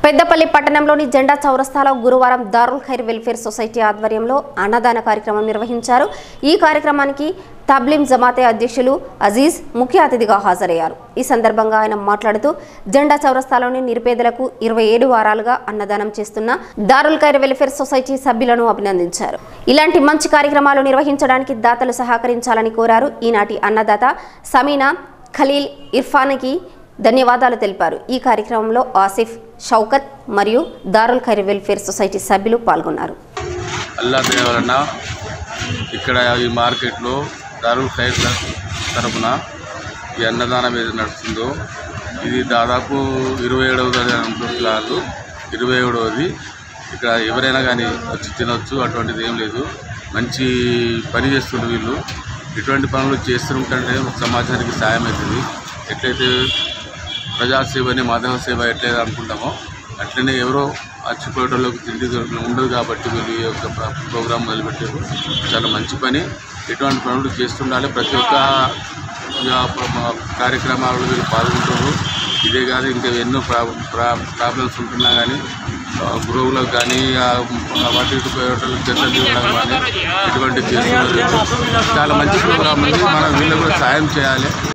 పెద్దపల్లి పట్టణంలోని జెండా చౌరస్తాలో గురువారం దారుల్ ఖైర్ వెల్ఫేర్ సొసైటీ ఆధ్వర్యంలో అన్నదాన కార్యక్రమం నిర్వహించారు ఈ కార్యక్రమానికి తబ్లిం జమాతే అధ్యక్షులు అజీజ్ ముఖ్య అతిథిగా హాజరయ్యారు ఈ సందర్భంగా ఆయన మాట్లాడుతూ జెండా చౌరస్తాలోని నిరుపేదలకు ఇరవై ఏడు వారాలుగా అన్నదానం చేస్తున్న దారుల్ ఖైర్ వెల్ఫేర్ సొసైటీ సభ్యులను అభినందించారు ఇలాంటి మంచి కార్యక్రమాలు నిర్వహించడానికి దాతలు సహకరించాలని కోరారు ఈనాటి అన్నదాత సమీనా ఖలీల్ ఇర్ఫాన్కి ధన్యవాదాలు తెలిపారు ఈ కార్యక్రమంలో ఆసిఫ్ షౌకత్ మరియు దారుల్ ఖైర్ వెల్ఫేర్ సొసైటీ సభ్యులు పాల్గొన్నారు అల్లా దయ వలన ఇక్కడ ఈ మార్కెట్లో దారుల్ ఖైర్ తరపున ఈ అన్నదానం ఏది నడుస్తుందో ఇది దాదాపు ఇరవై ఏడవది అనుకుంటున్నారు ఇరవై ఏడవది ఇక్కడ ఎవరైనా కానీ వచ్చి తినొచ్చు అటువంటిది ఏం లేదు మంచి పని చేస్తున్నారు వీళ్ళు ఇటువంటి పనులు చేస్తుంటే సమాజానికి సాయం అవుతుంది ఎట్లయితే ప్రజాసేవని మాధవ సేవ ఎట్లయితే అనుకుంటామో అట్లనే ఎవరో అచ్చిపోయేటోళ్ళకి తిండి దొరకడం ఉండదు కాబట్టి వీళ్ళు ఈ యొక్క ప్ర- ప్రోగ్రాం మొదలుపెట్టారు చాలా మంచి పని ఇటువంటి పనులు చేస్తుండాలి ప్రతి ఒక్క ఇక ప్ర- కార్యక్రమాల్లో వీళ్ళు పాల్గొంటారు ఇదే కాదు ఇంకా ఎన్నో ప్రా ప్రా- ప్రాబ్లమ్స్ ఉంటున్నా కానీ గురువులకు కానీ ఆ వాటి ఇటు పోయేటోళ్ళకి చెట్ల ఇవ్వడం కానీ ఇటువంటి చేస్తున్నారు చాలా మంచి ప్రోగ్రాం ఉంది మనం వీళ్ళకి కూడా సాయం చేయాలి